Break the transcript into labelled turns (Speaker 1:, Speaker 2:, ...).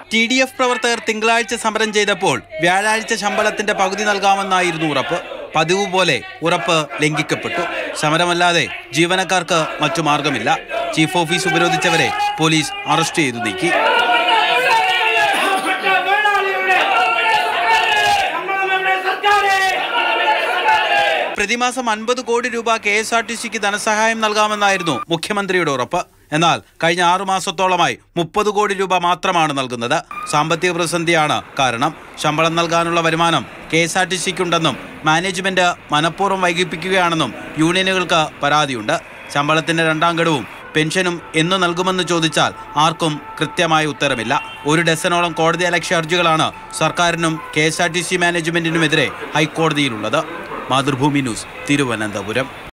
Speaker 1: T D F പ്രവർത്തകർ തിങ്കളാഴ്ച സമരം ചെയ്തപ്പോൾ വ്യാഴാഴ്ച ശമ്പളത്തിന്റെ പകുതി നൽകാമെന്നായിരുന്നു ഉറപ്പ് പതിവ് പോലെ ഉറപ്പ് ലംഘിക്കപ്പെട്ടു സമരമല്ലാതെ ജീവനക്കാർക്ക് മറ്റു മാർഗമില്ല ചീഫ് ഓഫീസ് ഉപരോധിച്ചവരെ പോലീസ് അറസ്റ്റ് ചെയ്തു നീക്കി പ്രതിമാസം അൻപത് കോടി രൂപ കെ എസ് ആർ ടി സിക്ക് ധനസഹായം നൽകാമെന്നായിരുന്നു മുഖ്യമന്ത്രിയുടെ ഉറപ്പ് എന്നാൽ കഴിഞ്ഞ ആറു മാസത്തോളമായി മുപ്പത് കോടി രൂപ മാത്രമാണ് നൽകുന്നത് സാമ്പത്തിക പ്രതിസന്ധിയാണ് കാരണം ശമ്പളം നൽകാനുള്ള വരുമാനം കെ എസ് ആർ ടി സിക്കുണ്ടെന്നും മാനേജ്മെന്റ് മനഃപൂർവ്വം വൈകിപ്പിക്കുകയാണെന്നും യൂണിയനുകൾക്ക് പരാതിയുണ്ട് ശമ്പളത്തിന്റെ രണ്ടാം ഗഡുവും പെൻഷനും എന്നു നൽകുമെന്ന് ചോദിച്ചാൽ ആർക്കും കൃത്യമായ ഉത്തരമില്ല ഒരു ഡസനോളം കോടതി അലക്ഷ്യ ഹർജികളാണ് സർക്കാരിനും K S R T C മാനേജ്മെന്റിനുമെതിരെ ഹൈക്കോടതിയിലുള്ളത് മാതൃഭൂമി ന്യൂസ് തിരുവനന്തപുരം